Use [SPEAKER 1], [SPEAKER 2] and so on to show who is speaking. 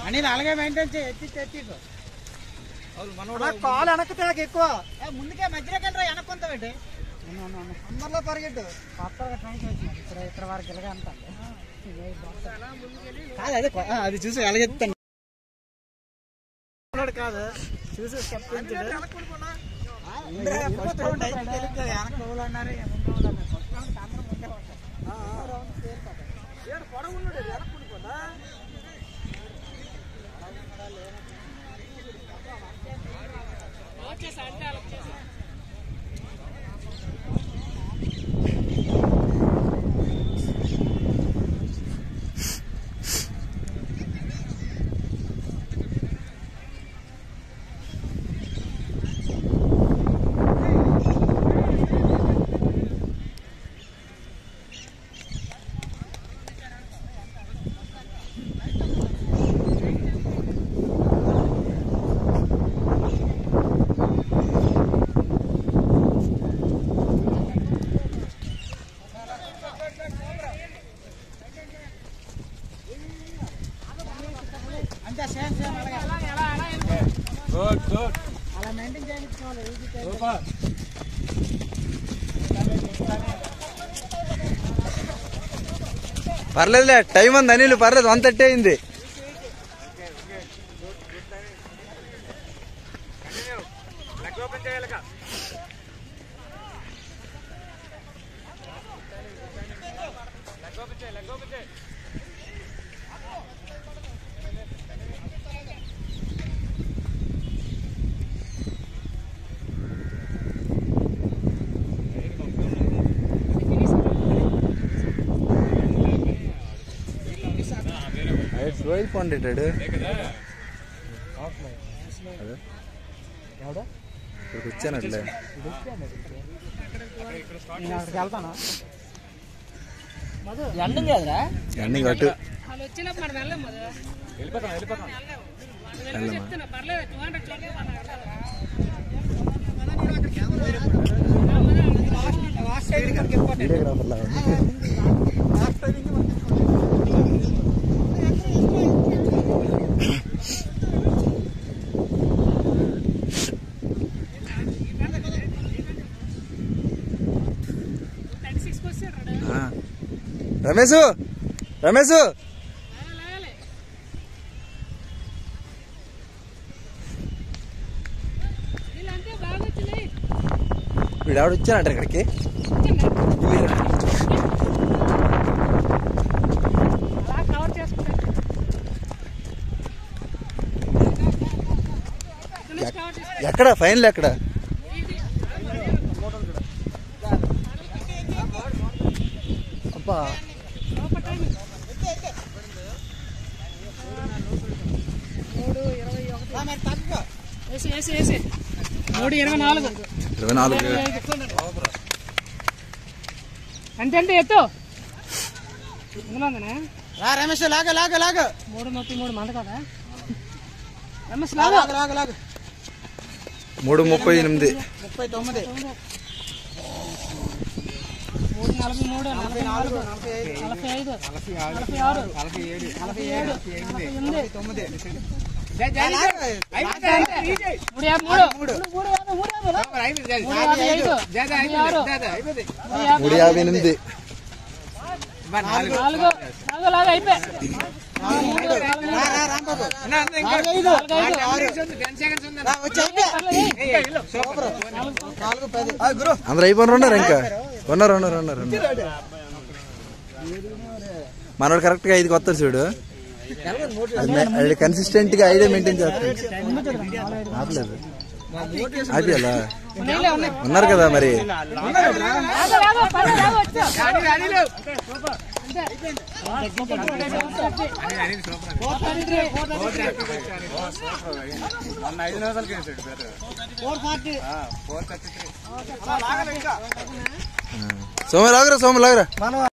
[SPEAKER 1] అని అలాగే మెయింటైన్ చేయి ఎత్తి ఎత్తి
[SPEAKER 2] కాలు వెనక్కి తినక ఎక్కువ
[SPEAKER 1] ముందుకే మధ్యలోకి వెళ్ళరా వెనక్కుంటావేంటి
[SPEAKER 2] అందరిలో పరిగెట్టు
[SPEAKER 1] కొత్తగా ట్రై చేసిన ఇక్కడ ఇక్కడ వరకు ఇలాగే అంటాను కాదు అదే కొ- ఆ, అది చూసి ఎలా చెప్తాను కాదు చూసి చెప్పించాడు అంతే సేమ్ సేమ్ అలాగే
[SPEAKER 3] గుడ్ గుడ్
[SPEAKER 1] అలా మెయింటైన్ చేయించుకోవాలి ఈజీ
[SPEAKER 3] సూపర్
[SPEAKER 4] పర్లేదులే టైం ఉంది అనిల్ పర్లేదు వన్ థర్టీ అయింది
[SPEAKER 3] లెగ్ ఓపెన్ చేయాలి లెగ్ ఓపెన్ చేయి లెగ్ ఓపెన్ చేయి
[SPEAKER 4] స్లో అయిపోండేటాడు ఇక్కడికి వచ్చానట్లే
[SPEAKER 1] నేను అక్కడికి వెళ్తాను ఎండం కదరా
[SPEAKER 4] అన్ని కట్టు
[SPEAKER 5] వాళ్ళు వచ్చినప్పుడు మనం వెళ్ళాం కదా
[SPEAKER 3] వెళ్ళిపోతాం వెళ్ళిపోతాం
[SPEAKER 4] వెళ్ళమ్మా
[SPEAKER 5] చెప్తున్నా పర్లేదు టూ హండ్రెడ్ చూడండి మనం
[SPEAKER 4] వీడియోగ్రాఫర్ లాగా ఉంది.
[SPEAKER 5] థర్టీ సిక్స్కి వచ్చాడు
[SPEAKER 4] ఆ. రమేష్ రమేష్
[SPEAKER 5] లాగాలి వీళ్ళంటే బాగా వచ్చినాయి
[SPEAKER 4] వీడు ఆవిడ వచ్చానంట ఇక్కడికి
[SPEAKER 5] అలా కవర్ చేసుకుంటాను కవర్ చేసుకుంటాను
[SPEAKER 4] ఎక్కడ ఫైనల్ ఎక్కడ అబ్బా
[SPEAKER 5] మూడు ఇరవై ఒకటి వేసి వేసి వేసి మూడు ఇరవై నాలుగు
[SPEAKER 4] ఇరవై నాలుగు
[SPEAKER 5] అంతే అంటే ఎత్తు ఇందులో ఉందనే
[SPEAKER 1] రా రమేష్ లాగ లాగ లాగ
[SPEAKER 5] మూడు ముప్పై మూడు మంద కదా ఎంఎస్
[SPEAKER 1] లాగ
[SPEAKER 5] లాగా
[SPEAKER 1] లాగ లాగ
[SPEAKER 4] మూడు ముప్పై ఎనిమిది
[SPEAKER 1] ముప్పై తొమ్మిది
[SPEAKER 5] మూడు నలభై మూడు నలభై నాలుగు
[SPEAKER 1] నలభై ఐదు
[SPEAKER 5] నలభై ఐదు
[SPEAKER 1] నలభై
[SPEAKER 5] నలభై ఆరు
[SPEAKER 1] నలభై ఏడు
[SPEAKER 5] నలభై ఏడు నలభై ఎనిమిది
[SPEAKER 1] తొమ్మిది
[SPEAKER 5] మూడు యాభై మూడు మూడు మూడు యాభై మూడు యాభై రా. మూడు యాభై ఐదు యాభై ఆరు మూడు యాభై
[SPEAKER 4] మూడు యాభై ఎనిమిది
[SPEAKER 5] నాలుగు నాలుగు లాగా అయిపోయి నాలుగు మూడు నాలుగు మూడు
[SPEAKER 1] రాంబాబు
[SPEAKER 5] నాలుగు ఐదు నాలుగు ఐదు
[SPEAKER 1] రా, వచ్చి అయిపోయి.
[SPEAKER 5] పర్లేదు.
[SPEAKER 1] సూపర్ నాలుగు పది
[SPEAKER 4] అందరు అయిపోయిన ఉన్నారు ఇంకా ఉన్నారు ఉన్నారు ఉన్నారు ఉన్నారు. మనోడు కరెక్ట్ గా ఐదుకి వస్తారు చూడు అది కన్సిస్టెంట్ గా ఐదే మెయింటైన్ చేస్తారు ఆపలేదు ఆపియాలా
[SPEAKER 5] ఉన్నాయిలే, ఉన్నాయి.
[SPEAKER 4] ఉన్నారు కదా మరి
[SPEAKER 5] లాగా, లాగా, పర్లేదు, లాగా, వచ్చా. అంతే.
[SPEAKER 3] మొన్న ఐదు నిమిషాలకి వేసాడు better
[SPEAKER 1] four forty
[SPEAKER 3] four thirty three
[SPEAKER 4] సోమ లాగరా సోమ లాగరా